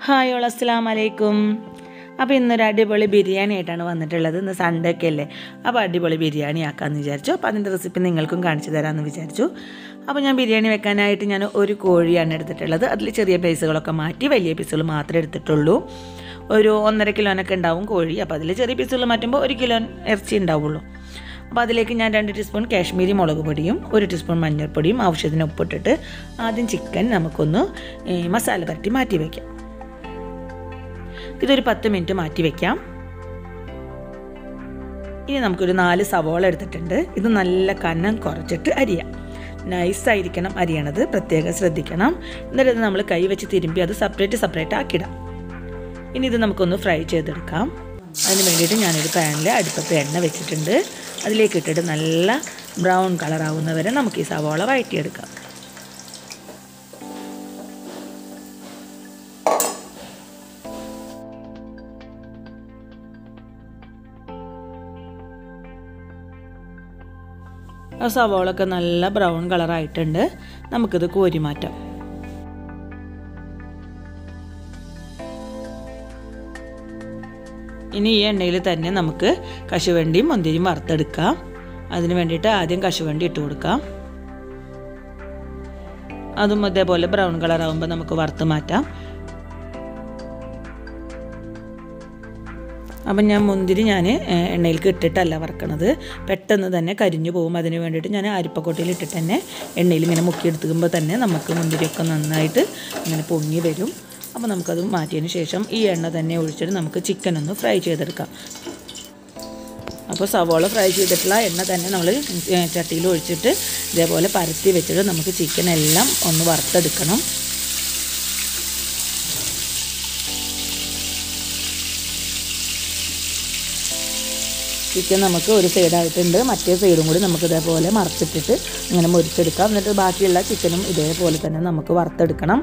hi all അസ്സലാം വലൈക്കും അപ്പോൾ ഇന്നൊരു അടിപൊളി ബിരിയാണി ആയിട്ടാണ് വന്നിട്ടുള്ളത് ഇന്ന് സൺഡേ ഒക്കെ അല്ലേ അപ്പോൾ അടിപൊളി ബിരിയാണി ആക്കാമെന്ന് വിചാരിച്ചു അപ്പോൾ അതിൻ്റെ റെസിപ്പി നിങ്ങൾക്കും കാണിച്ചു തരാമെന്ന് വിചാരിച്ചു അപ്പോൾ ഞാൻ ബിരിയാണി വെക്കാനായിട്ട് ഞാൻ ഒരു കോഴിയാണ് എടുത്തിട്ടുള്ളത് അതിൽ ചെറിയ പീസുകളൊക്കെ മാറ്റി വലിയ പീസുകൾ മാത്രമേ എടുത്തിട്ടുള്ളൂ ഒരു ഒന്നര കിലോനൊക്കെ ഉണ്ടാവും കോഴി അപ്പോൾ അതിൽ ചെറിയ പീസുകൾ മാറ്റുമ്പോൾ ഒരു കിലോ ഇറച്ചി ഉണ്ടാവുള്ളൂ അപ്പോൾ അതിലേക്ക് ഞാൻ രണ്ട് ടീസ്പൂൺ കാശ്മീരി മുളക് പൊടിയും ഒരു ടീസ്പൂൺ മഞ്ഞൾപ്പൊടിയും ആവശ്യത്തിന് ഉപ്പിട്ടിട്ട് ആദ്യം ചിക്കൻ നമുക്കൊന്ന് ഏ, മസാല പരട്ടി മാറ്റി വയ്ക്കാം ഇതൊരു പത്ത് മിനിറ്റ് മാറ്റി വയ്ക്കാം ഇനി നമുക്കൊരു നാല് സവോള എടുത്തിട്ടുണ്ട് ഇത് നല്ല കനം കുറച്ചിട്ട് അരിയാം നൈസായിരിക്കണം അരിയണത് പ്രത്യേകം ശ്രദ്ധിക്കണം എന്നിട്ട് ഇത് നമ്മൾ കൈ വെച്ച് തിരുമ്പി അത് സെപ്പറേറ്റ് സെപ്പറേറ്റ് ആക്കിയിടാം ഇനി ഇത് നമുക്കൊന്ന് ഫ്രൈ ചെയ്തെടുക്കാം അതിന് വേണ്ടിയിട്ട് ഞാനൊരു പാനിൽ അടുപ്പത്ത് എണ്ണ വെച്ചിട്ടുണ്ട് അതിലേക്ക് ഇട്ടിട്ട് നല്ല ബ്രൗൺ കളർ ആവുന്നവരെ നമുക്ക് ഈ സവോള വഴറ്റിയെടുക്കാം ആ സവോളൊക്കെ നല്ല ബ്രൗൺ കളറായിട്ടുണ്ട് നമുക്കിത് കോരി മാറ്റാം ഇനി ഈ എണ്ണയിൽ തന്നെ നമുക്ക് കശുവണ്ടിയും മുന്തിരിയും വറുത്തെടുക്കാം അതിന് വേണ്ടിയിട്ട് ആദ്യം കശുവണ്ടി ഇട്ട് കൊടുക്കാം അതും അതേപോലെ ബ്രൗൺ കളർ ആകുമ്പോൾ നമുക്ക് വറുത്ത് മാറ്റാം അപ്പം ഞാൻ മുന്തിരി ഞാൻ എണ്ണയിലേക്ക് ഇട്ടിട്ടല്ല വറക്കണത് പെട്ടെന്ന് തന്നെ കരിഞ്ഞു പോകും അതിന് വേണ്ടിയിട്ട് ഞാൻ അരിപ്പക്കൊട്ടയിൽ ഇട്ടിട്ട് തന്നെ എണ്ണയിൽ ഇങ്ങനെ മുക്കിയെടുക്കുമ്പോൾ തന്നെ നമുക്ക് മുന്തിരിയൊക്കെ നന്നായിട്ട് ഇങ്ങനെ പൊങ്ങി വരും അപ്പോൾ നമുക്കത് മാറ്റിയതിന് ശേഷം ഈ എണ്ണ തന്നെ ഒഴിച്ചിട്ട് നമുക്ക് ചിക്കൻ ഒന്ന് ഫ്രൈ ചെയ്തെടുക്കാം അപ്പോൾ സവോള ഫ്രൈ ചെയ്തിട്ടുള്ള എണ്ണ തന്നെ നമ്മൾ ചട്ടിയിൽ ഒഴിച്ചിട്ട് ഇതേപോലെ പരത്തി വെച്ചിട്ട് നമുക്ക് ചിക്കൻ എല്ലാം ഒന്ന് വറുത്തെടുക്കണം ചിക്കൻ നമുക്ക് ഒരു സൈഡായിട്ടുണ്ട് മറ്റേ സൈഡും കൂടി നമുക്ക് ഇതേപോലെ മറച്ചിട്ടിട്ട് ഇങ്ങനെ മുരിച്ചെടുക്കാം എന്നിട്ട് ബാക്കിയുള്ള ചിക്കനും ഇതേപോലെ തന്നെ നമുക്ക് വറുത്തെടുക്കണം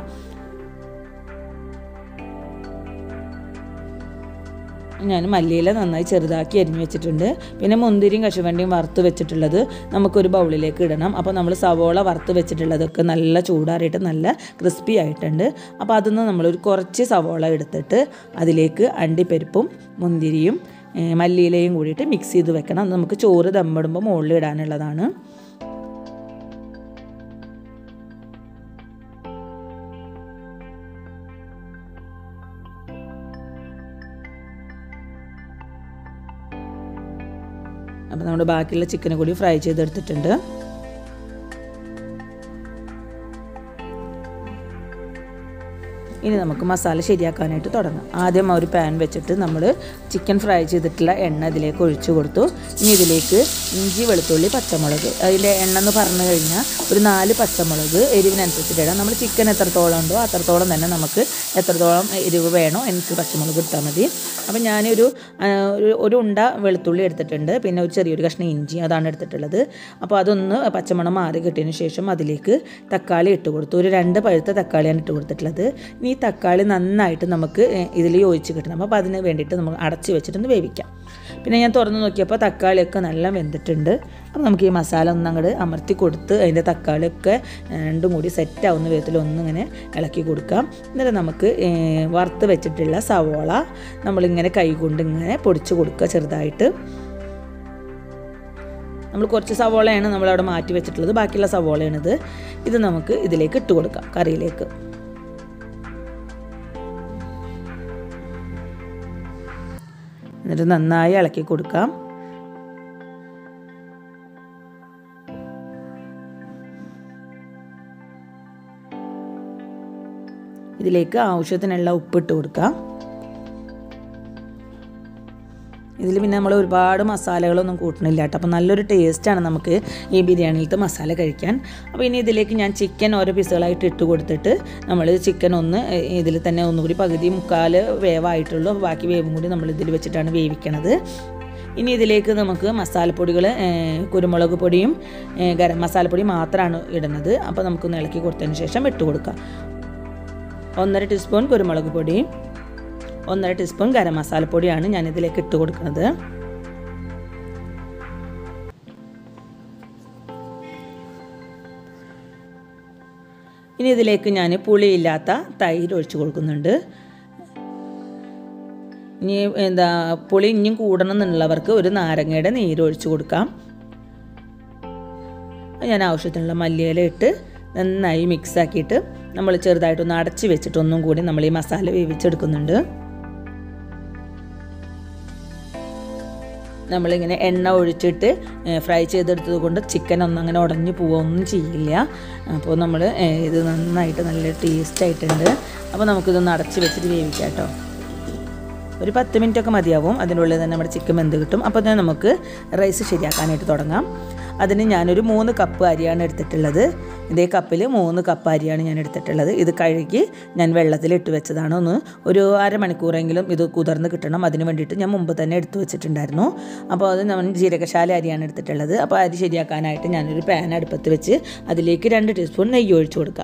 ഞാൻ മല്ലിയില നന്നായി ചെറുതാക്കി അരിഞ്ഞു വെച്ചിട്ടുണ്ട് പിന്നെ മുന്തിരിയും കശുവണ്ടിയും വറുത്ത് വെച്ചിട്ടുള്ളത് നമുക്കൊരു ബൗളിലേക്ക് ഇടണം അപ്പോൾ നമ്മൾ സവോള വറുത്ത് വെച്ചിട്ടുള്ളതൊക്കെ നല്ല ചൂടാറിയിട്ട് നല്ല ക്രിസ്പി ആയിട്ടുണ്ട് അപ്പോൾ അതിന്ന് നമ്മളൊരു കുറച്ച് സവോള എടുത്തിട്ട് അതിലേക്ക് അണ്ടിപ്പരിപ്പും മുന്തിരിയും ഏ, മല്ലിയിലയും കൂടിയിട്ട് മിക്സ് ചെയ്ത് വെക്കണം അത് നമുക്ക് ചോറ് ദമ്മിടുമ്പോൾ മുകളിൽ ഇടാനുള്ളതാണ് അപ്പോൾ നമ്മുടെ ബാക്കിയുള്ള ചിക്കനും കൂടി ഫ്രൈ ചെയ്തെടുത്തിട്ടുണ്ട് ഇനി നമുക്ക് മസാല ശരിയാക്കാനായിട്ട് തുടങ്ങാം ആദ്യം ഒരു പാൻ വെച്ചിട്ട് നമ്മൾ ചിക്കൻ ഫ്രൈ ചെയ്തിട്ടുള്ള എണ്ണ ഇതിലേക്ക് ഒഴിച്ചു കൊടുത്തു ഇനി ഇതിലേക്ക് ഇഞ്ചി വെളുത്തുള്ളി പച്ചമുളക് അതിൻ്റെ എണ്ണ എന്ന് പറഞ്ഞു കഴിഞ്ഞാൽ ഒരു നാല് പച്ചമുളക് എരിവിനനുസരിച്ചിട്ട് ഇടാം നമ്മൾ ചിക്കൻ എത്രത്തോളം ഉണ്ടോ അത്രത്തോളം തന്നെ നമുക്ക് എത്രത്തോളം എരിവ് വേണോ എനിക്ക് പച്ചമുളക് ഇട്ടാൽ മതി അപ്പം ഞാനൊരു ആ, ഒരു- ഒരു ഉണ്ട വെളുത്തുള്ളി എടുത്തിട്ടുണ്ട് പിന്നെ ഒരു ചെറിയൊരു കഷ്ണം ഇഞ്ചി അതാണ് എടുത്തിട്ടുള്ളത് അപ്പോൾ അതൊന്ന് പച്ചമണം മാറി കിട്ടിയതിന് ശേഷം അതിലേക്ക് തക്കാളി ഇട്ട് കൊടുത്തു ഒരു രണ്ട് പഴുത്ത തക്കാളിയാണ് ഇട്ട് കൊടുത്തിട്ടുള്ളത് ഇനി ഈ തക്കാളി നന്നായിട്ട് നമുക്ക് ഇതിൽ യോജിച്ച് കിട്ടണം അപ്പോൾ അതിന് വേണ്ടിയിട്ട് നമുക്ക് അടച്ച് വെച്ചിട്ടൊന്ന് വേവിക്കാം പിന്നെ ഞാൻ തുറന്ന് നോക്കിയപ്പോൾ തക്കാളിയൊക്കെ നല്ല വെന്തിട്ടുണ്ട് അപ്പോൾ നമുക്ക് ഈ മസാല ഒന്ന് അങ്ങോട്ട് അമർത്തി കൊടുത്ത് അതിൻ്റെ തക്കാളിയൊക്കെ രണ്ടും കൂടി സെറ്റ് ആവുന്ന വിധത്തിൽ ഒന്നിങ്ങനെ ഇളക്കി കൊടുക്കാം എന്നിട്ട് നമുക്ക് ഏഹ്, വറുത്ത് വെച്ചിട്ടുള്ള സവോള നമ്മളിങ്ങനെ കൈ കൊണ്ട് ഇങ്ങനെ പൊടിച്ച് കൊടുക്കുക ചെറുതായിട്ട് നമ്മൾ കുറച്ച് സവോളയാണ് നമ്മളവിടെ മാറ്റി വെച്ചിട്ടുള്ളത് ബാക്കിയുള്ള സവോളയാണിത് ഇത് നമുക്ക് ഇതിലേക്ക് ഇട്ട് കൊടുക്കാം കറിയിലേക്ക് എന്നിട്ട് നന്നായി ഇളക്കി കൊടുക്കാം ഇതിലേക്ക് ആവശ്യത്തിനുള്ള ഉപ്പിട്ട് കൊടുക്കാം ഇതിൽ പിന്നെ നമ്മൾ ഒരുപാട് മസാലകളൊന്നും കൂട്ടണില്ല കേട്ടോ അപ്പോൾ നല്ലൊരു ടേസ്റ്റാണ് നമുക്ക് ഈ ബിരിയാണിയിലത്തെ മസാല കഴിക്കാൻ അപ്പോൾ ഇനി ഇതിലേക്ക് ഞാൻ ചിക്കൻ ഓരോ പീസുകളായിട്ട് ഇട്ട് കൊടുത്തിട്ട് നമ്മൾ ചിക്കൻ ഒന്ന് ഇതിൽ തന്നെ ഒന്നുകൂടി പകുതി മുക്കാൽ വേവായിട്ടുള്ളൂ അപ്പോൾ ബാക്കി വേവും കൂടി നമ്മൾ ഇതിൽ വെച്ചിട്ടാണ് വേവിക്കണത് ഇനി ഇതിലേക്ക് നമുക്ക് മസാലപ്പൊടികൾ കുരുമുളക് പൊടിയും ഏ, ഗരം മസാലപ്പൊടി മാത്രമാണ് ഇടുന്നത് അപ്പോൾ നമുക്കൊന്ന് ഇളക്കി കൊടുത്തതിന് ശേഷം ഇട്ട് കൊടുക്കാം ഒന്നര ടീസ്പൂൺ കുരുമുളക് പൊടി ഒന്നര ടീസ്പൂൺ ഗരം മസാലപ്പൊടിയാണ് ഞാൻ ഇതിലേക്ക് ഇട്ട് കൊടുക്കുന്നത് ഇനി ഇതിലേക്ക് ഞാൻ പുളിയില്ലാത്ത തൈര് ഒഴിച്ച് കൊടുക്കുന്നുണ്ട് ഇനി എന്താ പുളി ഇനിയും കൂടണം എന്നുള്ളവർക്ക് ഒരു നാരങ്ങയുടെ നീര് ഒഴിച്ചു കൊടുക്കാം ഞാൻ ആവശ്യത്തിനുള്ള മല്ലിയില ഇട്ട് നന്നായി മിക്സ് ആക്കിയിട്ട് നമ്മൾ ചെറുതായിട്ടൊന്ന് അടച്ച് വെച്ചിട്ട് ഒന്നും കൂടി നമ്മൾ ഈ മസാല വേവിച്ചെടുക്കുന്നുണ്ട് നമ്മളിങ്ങനെ എണ്ണ ഒഴിച്ചിട്ട് ഫ്രൈ ചെയ്തെടുത്തത് കൊണ്ട് ചിക്കൻ ഒന്നും അങ്ങനെ ഉടഞ്ഞു പോവുകയൊന്നും ചെയ്യില്ല അപ്പോൾ നമ്മൾ ഇത് നന്നായിട്ട് നല്ല ടേസ്റ്റ് ആയിട്ടുണ്ട് അപ്പോൾ നമുക്കിതൊന്ന് അടച്ച് വെച്ചിട്ട് വേവിക്കാം കേട്ടോ ഒരു പത്ത് മിനിറ്റ് ഒക്കെ മതിയാവും അതിനുള്ളിൽ തന്നെ നമ്മുടെ ചിക്കൻ വെന്ത് കിട്ടും അപ്പോൾ തന്നെ നമുക്ക് റൈസ് ശരിയാക്കാനായിട്ട് തുടങ്ങാം അതിന് ഞാനൊരു മൂന്ന് കപ്പ് അരിയാണ് എടുത്തിട്ടുള്ളത് ഇതേ കപ്പിൽ മൂന്ന് കപ്പ് അരിയാണ് ഞാൻ എടുത്തിട്ടുള്ളത് ഇത് കഴുകി ഞാൻ വെള്ളത്തിലിട്ട് വെച്ചതാണ് ഒന്ന് ഒരു അരമണിക്കൂറെങ്കിലും ഇത് കുതിർന്ന് കിട്ടണം അതിന് വേണ്ടിയിട്ട് ഞാൻ മുമ്പ് തന്നെ എടുത്തു വെച്ചിട്ടുണ്ടായിരുന്നു അപ്പോൾ അത് നമ്മൾ ജീരകശാല അരിയാണ് എടുത്തിട്ടുള്ളത് അപ്പോൾ അരി ശരിയാക്കാനായിട്ട് ഞാനൊരു പാൻ അടുപ്പത്ത് വെച്ച് അതിലേക്ക് രണ്ട് ടീസ്പൂൺ നെയ്യ് ഒഴിച്ചു കൊടുക്കാം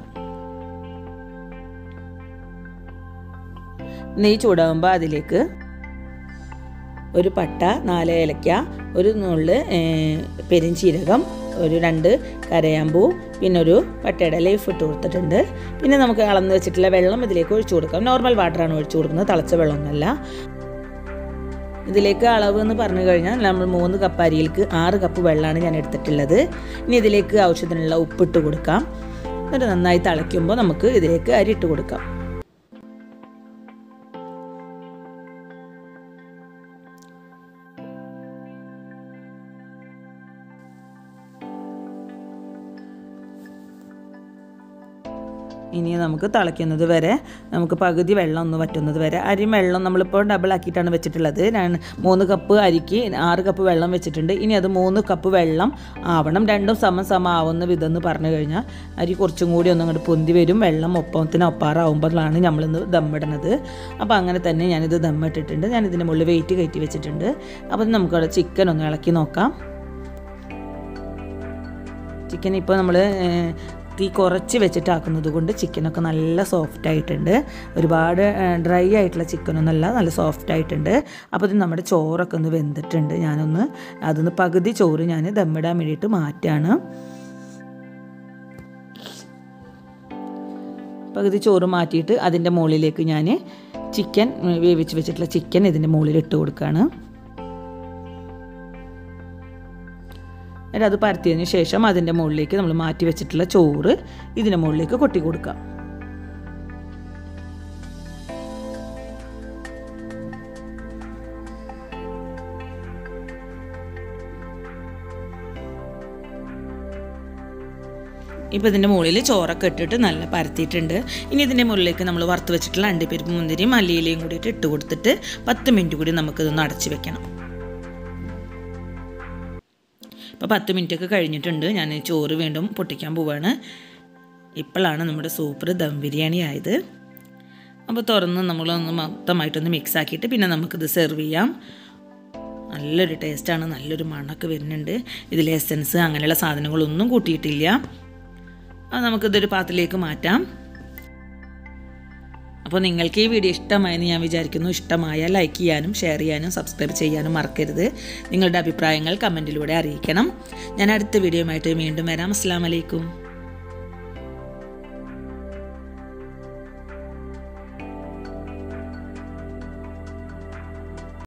നെയ്യ് ചൂടാകുമ്പോൾ അതിലേക്ക് ഒരു പട്ട നാല് ഏലക്ക ഒരു നുള്ള് പെരിഞ്ചീരകം ഒരു രണ്ട് കരയാമ്പൂ പിന്നെ ഒരു പട്ടയുടെ ലൈഫ് ഇട്ട് കൊടുത്തിട്ടുണ്ട് പിന്നെ നമുക്ക് അളന്ന് വെച്ചിട്ടുള്ള വെള്ളം ഇതിലേക്ക് ഒഴിച്ചു കൊടുക്കാം നോർമൽ വാട്ടറാണ് ഒഴിച്ചു കൊടുക്കുന്നത് തിളച്ച വെള്ളമൊന്നുമല്ല ഇതിലേക്ക് അളവ് എന്ന് പറഞ്ഞു കഴിഞ്ഞാൽ നമ്മൾ മൂന്ന് കപ്പ് അരിയിലേക്ക് ആറ് കപ്പ് വെള്ളമാണ് ഞാൻ എടുത്തിട്ടുള്ളത് ഇനി ഇതിലേക്ക് ആവശ്യത്തിനുള്ള ഉപ്പിട്ട് കൊടുക്കാം എന്നിട്ട് നന്നായി തിളയ്ക്കുമ്പോൾ നമുക്ക് ഇതിലേക്ക് അരി ഇട്ട് കൊടുക്കാം ഇനി നമുക്ക് തിളയ്ക്കുന്നത് വരെ നമുക്ക് പകുതി വെള്ളം ഒന്ന് വറ്റുന്നത് വരെ അരിയും വെള്ളം നമ്മളിപ്പോൾ ഡബിൾ ആക്കിയിട്ടാണ് വെച്ചിട്ടുള്ളത് ഞാൻ മൂന്ന് കപ്പ് അരിക്ക് ആറ് കപ്പ് വെള്ളം വെച്ചിട്ടുണ്ട് ഇനി അത് മൂന്ന് കപ്പ് വെള്ളം ആവണം രണ്ടും സമം സമം ആവുന്ന വിധം എന്ന് പറഞ്ഞു കഴിഞ്ഞാൽ അരി കുറച്ചും കൂടി ഒന്ന് അങ്ങോട്ട് പൊന്തി വരും വെള്ളം ഒപ്പത്തിന് ഒപ്പാറാവുമ്പോഴാണ് നമ്മളിന്ന് ദമ്മിടുന്നത് അപ്പോൾ അങ്ങനെ തന്നെ ഞാനിത് ദമ്മിട്ടിട്ടുണ്ട് ഞാൻ ഇതിൻ്റെ മുകളിൽ വെയിറ്റ് കയറ്റി വെച്ചിട്ടുണ്ട് അപ്പോൾ നമുക്കവിടെ ചിക്കൻ ഒന്ന് ഇളക്കി നോക്കാം ചിക്കൻ ഇപ്പോൾ നമ്മൾ തീ കുറച്ച് വെച്ചിട്ടാക്കുന്നത് കൊണ്ട് ചിക്കനൊക്കെ നല്ല സോഫ്റ്റ് ആയിട്ടുണ്ട് ഒരുപാട് ഡ്രൈ ആയിട്ടുള്ള ചിക്കനൊന്നല്ല നല്ല സോഫ്റ്റ് ആയിട്ടുണ്ട് അപ്പോൾ ഇത് നമ്മുടെ ചോറൊക്കെ ഒന്ന് വെന്തിട്ടുണ്ട് ഞാനൊന്ന് അതൊന്ന് പകുതി ചോറ് ഞാൻ ദമ്മിടാൻ വേണ്ടിയിട്ട് മാറ്റാണ് പകുതി ചോറ് മാറ്റിയിട്ട് അതിൻ്റെ മുകളിലേക്ക് ഞാൻ ചിക്കൻ വേവിച്ച് വെച്ചിട്ടുള്ള ചിക്കൻ ഇതിൻ്റെ മുകളിൽ ഇട്ട് കൊടുക്കുകയാണ് എന്നിട്ട് അത് പരത്തിയതിന് ശേഷം അതിൻ്റെ മുകളിലേക്ക് നമ്മൾ മാറ്റി വെച്ചിട്ടുള്ള ചോറ് ഇതിൻ്റെ മുകളിലേക്ക് കൊട്ടി കൊടുക്കാം ഇപ്പോൾ ഇതിൻ്റെ മുകളിൽ ചോറൊക്കെ ഇട്ടിട്ട് നല്ല പരത്തിയിട്ടുണ്ട് ഇനി ഇതിൻ്റെ മുകളിലേക്ക് നമ്മൾ വറുത്ത് വെച്ചിട്ടുള്ള അണ്ടിപ്പരിപ്പ് മുന്തിരിയും മല്ലിയിലയും കൂടിയിട്ട് ഇട്ട് കൊടുത്തിട്ട് പത്ത് മിനിറ്റ് കൂടി നമുക്കിതൊന്ന് അടച്ച് വെക്കണം ഇപ്പോൾ പത്ത് മിനിറ്റൊക്കെ കഴിഞ്ഞിട്ടുണ്ട് ഞാൻ ചോറ് വീണ്ടും പൊട്ടിക്കാൻ പോവാണ് ഇപ്പോഴാണ് നമ്മുടെ സൂപ്പർ ദം ബിരിയാണി ആയത് അപ്പോൾ തുറന്ന് നമ്മളൊന്ന് മൊത്തമായിട്ടൊന്ന് മിക്സ് ആക്കിയിട്ട് പിന്നെ നമുക്കിത് സെർവ് ചെയ്യാം നല്ലൊരു ടേസ്റ്റാണ് നല്ലൊരു മണമൊക്കെ വരുന്നുണ്ട് ഇതിൽ എസൻസ് അങ്ങനെയുള്ള സാധനങ്ങളൊന്നും കൂട്ടിയിട്ടില്ല അത് നമുക്കിതൊരു പാത്രത്തിലേക്ക് മാറ്റാം അപ്പോൾ നിങ്ങൾക്ക് ഈ വീഡിയോ ഇഷ്ടമായെന്ന് ഞാൻ വിചാരിക്കുന്നു ഇഷ്ടമായാൽ ലൈക്ക് ചെയ്യാനും ഷെയർ ചെയ്യാനും സബ്സ്ക്രൈബ് ചെയ്യാനും മറക്കരുത് നിങ്ങളുടെ അഭിപ്രായങ്ങൾ കമൻറ്റിലൂടെ അറിയിക്കണം ഞാൻ അടുത്ത വീഡിയോയുമായിട്ട് വീണ്ടും വരാം അസ്സാം വലൈക്കും